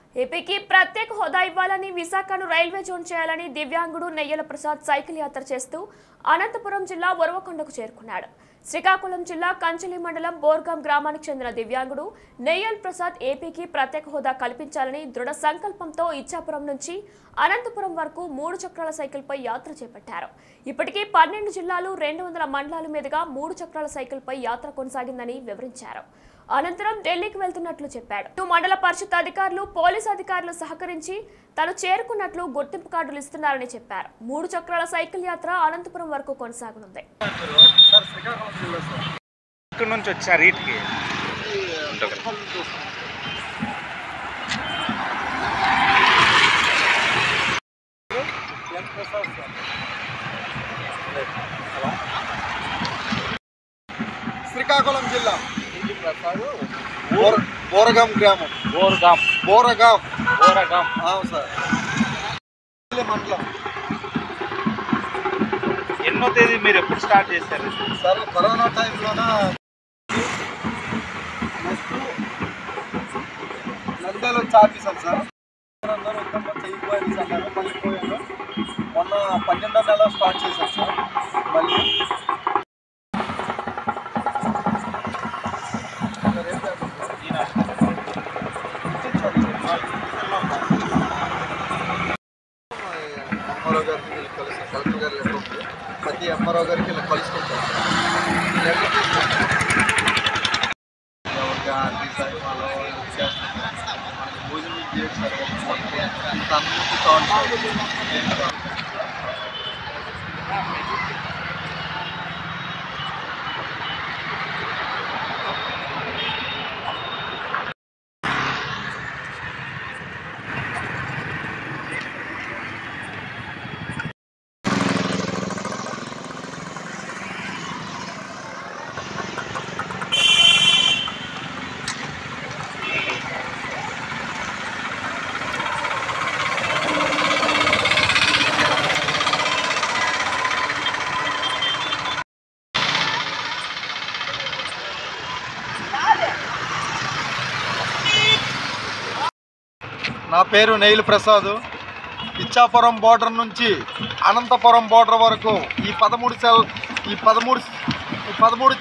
ఏపీకి ప్రత్యేక హోదా ఇవ్వాలని విశాఖను రైల్వే జోన్ చేయాలని దివ్యాంగుడు నెయ్యల ప్రసాద్ సైకిల్ యాత్ర చేస్తూ అనంతపురం జిల్లా ఒరవకొండకు చేరుకున్నాడు శ్రీకాకుళం జిల్లా కంచెలి మండలం బోర్గాం గ్రామానికి చెందిన దివ్యాంగుడు నెయ్యల్ ప్రసాద్ ఏపీకి ప్రత్యేక హోదా కల్పించాలని దృఢ సంకల్పంతో ఇచ్చాపురం నుంచి అనంతపురం వరకు మూడు చక్రాల సైకిల్పై యాత్ర చేపట్టారు ఇప్పటికీ పన్నెండు జిల్లాలు రెండు వందల మండలాల మీదుగా మూడు చక్రాల సైకిల్పై యాత్ర కొనసాగిందని వివరించారు అనంతరం ఢిల్లీకి వెళ్తున్నట్లు చెప్పాడు ఇటు మండల పరిషత్ అధికారులు పోలీస్ అధికారులు సహకరించి తను చేరుకున్నట్లు గుర్తింపు కార్డులు ఇస్తున్నారని చెప్పారు మూడు చక్రాల సైకిల్ యాత్ర అనంతపురం వరకు కొనసాగనుంది సార్ శ్రీకాకుళం జిల్లా సార్ ఇక్కడ నుంచి వచ్చారు వీటికి ఇది కొత్తపల్లి నుంచి వస్తున్నాం. ఎన్ ప్రసాద్ సార్. శ్రీకాకుళం జిల్లా బోర- బోరగాం గ్రామం బోర్గాం బోరగాం బోరగాం అవును సార్ మండలం ఎన్నో తేదీ మీరు ఎప్పుడు స్టార్ట్ చేశారు సార్ కరోనా టైంలోన నెక్స్ట్ నంద్యాల వచ్చి ఆఫీసాం సార్ అందరూ వద్దామా చేయకపోయింది సార్ నేను మళ్ళీ పోయాను మొన్న పన్నెండో నెల స్టార్ట్ చేశాను సార్ మళ్ళీ సార్, ఏం చేద్దాం సార్? ఇచ్చేయండి సార్, ఎంఆర్ఓ గారికి వీళ్ళు కలిసి కలెక్టర్ గారు లెటర్ ఉంది ప్రతి ఎంఆర్ఓ గారికి ఇలా కలుసుకుంటారు లెటర్ తీసుకుంటారు ఎవరికి ఆర్థిక సహాయాలు ఎవరికి చేస్తున్నారు మనకి భోజనం చేయరు సార్ ఒక పూటకి. ఇంత అన్నం చాలు సార్ ఏం కాదు. నా పేరు నెయిల్ ప్రసాద్ ఇచ్చాపురం బోర్డర్ నుంచి అనంతపురం బోర్డర్ వరకు ఈ పదమూడు సెల్ ఈ పదమూడు ఈ పదమూడు